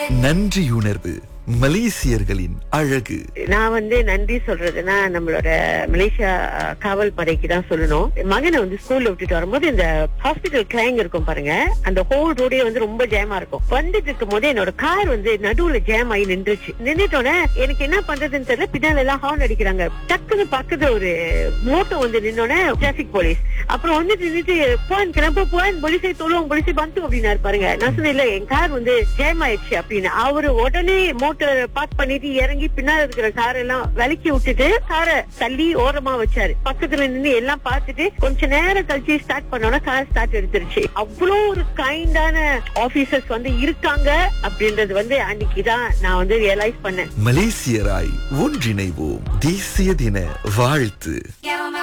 நன்றியுணர்வு மலேசியர்களின் அழகு நான் வந்து நன்றி சொல்றதுன்னா நம்மளோட மலேசியா அஹ், காவல் படைக்கு தான் சொல்லணும் மகனை வந்து ஸ்கூல்ல விட்டுட்டு வரும்போது இந்த ஹாஸ்பிட்டல் கிளைங் இருக்கும் பாருங்க அந்த ஹோல் ரோடே வந்து ரொம்ப ஜாமா இருக்கும் வந்துட்டு இருக்கும் போது என்னோட கார் வந்து நடுவுல ஜாம் ஆகி நின்றுச்சு நின்றுட்டோன்னே எனக்கு என்ன பண்றதுன்னு தெரியல பின்னால எல்லாம் ஹார்ன் அடிக்கிறாங்க டக்குன்னு பக்கத்துல ஒரு மோட்டோ வந்து நின்னோடனே டிராபிக் போலீஸ் அப்புறம் வந்து நின்னுட்டு போன் கிளம்ப போன் போலீஸை தொழுவோம் போலீஸை பந்து அப்படின்னாரு பாருங்க நான் சொன்னேன் இல்ல என் கார் வந்து ஜாம் ஆயிடுச்சு அப்படின்னு அவரு உடனே மோட்டர் பார்க் பண்ணிட்டு இறங்கி பின்னால இருக்கிற கார் எல்லாம் விலக்கி விட்டுட்டு காரை தள்ளி ஓரமா வச்சாரு பக்கத்துல நின்னு எல்லாம் பார்த்துட்டு கொஞ்ச நேரம் கழிச்சு ஸ்டார்ட் பண்ணோம்னா கார் ஸ்டார்ட் எடுத்துருச்சு அவ்வளவு ஒரு கைண்டான ஆபீசர்ஸ் வந்து இருக்காங்க அப்படின்றது வந்து அன்னைக்கு தான் நான் வந்து ரியலைஸ் பண்ணேன் மலேசியராய் ஒன்றிணைவோம் தேசிய தின வாழ்த்து